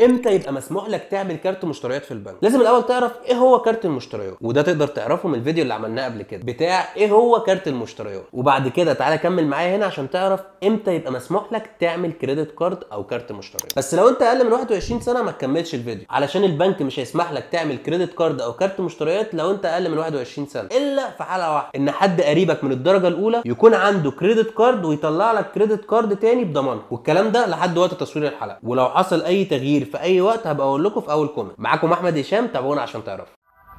امتى يبقى مسموح لك تعمل كارت مشتريات في البنك لازم الاول تعرف ايه هو كارت المشتريات وده تقدر تعرفه من الفيديو اللي عملناه قبل كده بتاع ايه هو كارت المشتريات وبعد كده تعالى كمل معايا هنا عشان تعرف امتى يبقى مسموح لك تعمل كريدت كارد او كارت مشتريات بس لو انت اقل من 21 سنه ما تكملش الفيديو علشان البنك مش هيسمح لك تعمل كريدت كارد او كارت مشتريات لو انت اقل من 21 سنه الا في حاله واحده ان حد قريبك من الدرجه الاولى يكون عنده كريدت كارد ويطلع لك كريدت كارد تاني بضمانها والكلام ده لحد وقت تصوير الحلقه ولو حصل اي تغيير في اي وقت هبقى اقول لكم في اول كومنت معاكم احمد هشام تابعونا عشان تعرفوا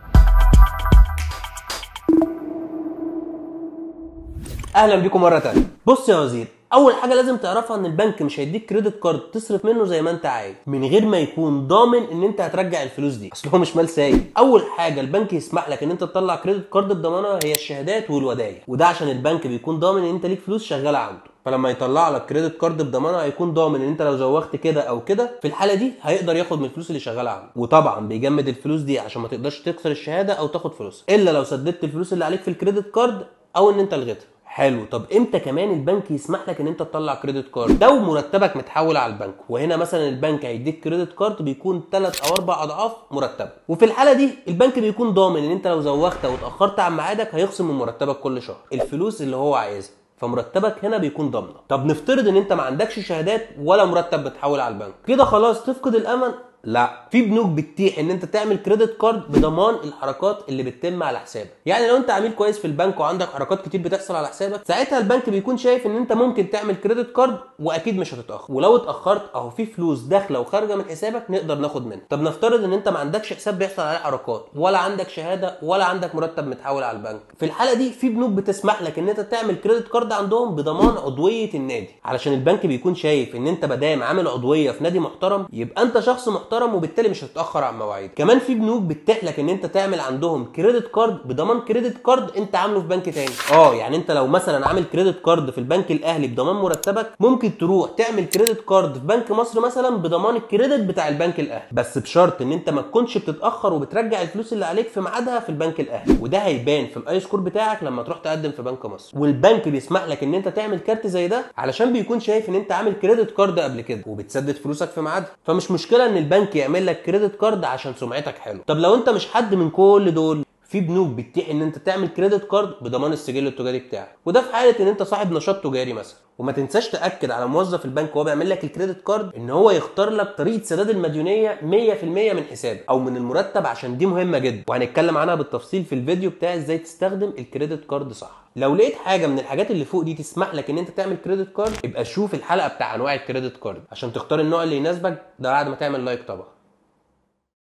اهلا بيكم مره تانية بص يا وزير اول حاجه لازم تعرفها ان البنك مش هيديك كريدت كارد تصرف منه زي ما انت عايز من غير ما يكون ضامن ان انت هترجع الفلوس دي اصل هو مش مال سايب اول حاجه البنك يسمح لك ان انت تطلع كريدت كارد بضمانه هي الشهادات والودايع وده عشان البنك بيكون ضامن ان انت ليك فلوس شغاله عنده فلما يطلع لك كريدت كارد بضمانه هيكون ضامن ان انت لو زوغت كده او كده في الحاله دي هيقدر ياخد من الفلوس اللي شغاله عنده وطبعا بيجمد الفلوس دي عشان ما تقدرش تكسر الشهاده او تاخد فلوس الا لو سددت الفلوس اللي عليك في الكريدت كارد او ان انت لغيتها حلو طب امتى كمان البنك يسمح لك ان انت تطلع كريدت كارد لو مرتبك متحول على البنك وهنا مثلا البنك هيديك كريدت كارد بيكون 3 او 4 اضعاف مرتبك وفي الحاله دي البنك بيكون ضامن ان انت لو زوغت او اتاخرت عن ميعادك هيخصم من مرتبك كل شهر الفلوس اللي هو عايزها فمرتبك هنا بيكون ضامنه طب نفترض ان انت ما عندكش شهادات ولا مرتب متحول على البنك كده خلاص تفقد الامل لا في بنوك بتتيح ان انت تعمل كريدت كارد بضمان الحركات اللي بتتم على حسابك يعني لو انت عميل كويس في البنك وعندك حركات كتير بتحصل على حسابك ساعتها البنك بيكون شايف ان انت ممكن تعمل كريدت كارد واكيد مش هتتاخر ولو اتاخرت اهو في فلوس داخله وخارجه من حسابك نقدر ناخد منها طب نفترض ان انت ما عندكش حساب بيحصل عليه حركات ولا عندك شهاده ولا عندك مرتب متحول على البنك في الحاله دي في بنوك بتسمح لك ان انت تعمل كريدت كارد عندهم بضمان عضويه النادي علشان البنك بيكون شايف ان انت مادام عامل عضويه في نادي محترم يبقى انت شخص محترم وبالتالي مش هتتاخر عن مواعيد كمان في بنوك بتتيح لك ان انت تعمل عندهم كريدت كارد بضمان كريدت كارد انت عامله في بنك تاني اه يعني انت لو مثلا عامل كريدت كارد في البنك الاهلي بضمان مرتبك ممكن تروح تعمل كريدت كارد في بنك مصر مثلا بضمان الكريدت بتاع البنك الاهلي بس بشرط ان انت ما تكونش بتتاخر وبترجع الفلوس اللي عليك في ميعادها في البنك الاهلي وده هيبان في الاي سكور بتاعك لما تروح تقدم في بنك مصر والبنك بيسمح لك ان انت تعمل كارت زي ده علشان بيكون شايف ان انت عامل كريدت كارد قبل كده وبتسدد فلوسك في ميعادها فمش مشكله ان البنك يعمل لك كريدت كارد عشان سمعتك حلو طب لو انت مش حد من كل دول في بنوك بتتيح ان انت تعمل كريدت كارد بضمان السجل التجاري بتاعك وده في حاله ان انت صاحب نشاط تجاري مثلا وما تنساش تاكد على موظف البنك وهو بيعمل لك الكريدت كارد ان هو يختار لك طريقه سداد المديونيه 100% من حسابك او من المرتب عشان دي مهمه جدا وهنتكلم عنها بالتفصيل في الفيديو بتاع ازاي تستخدم الكريدت كارد صح لو لقيت حاجه من الحاجات اللي فوق دي تسمح لك ان انت تعمل كريدت كارد يبقى شوف الحلقه بتاع انواع الكريدت كارد عشان تختار النوع اللي يناسبك ده بعد ما تعمل لايك طبعا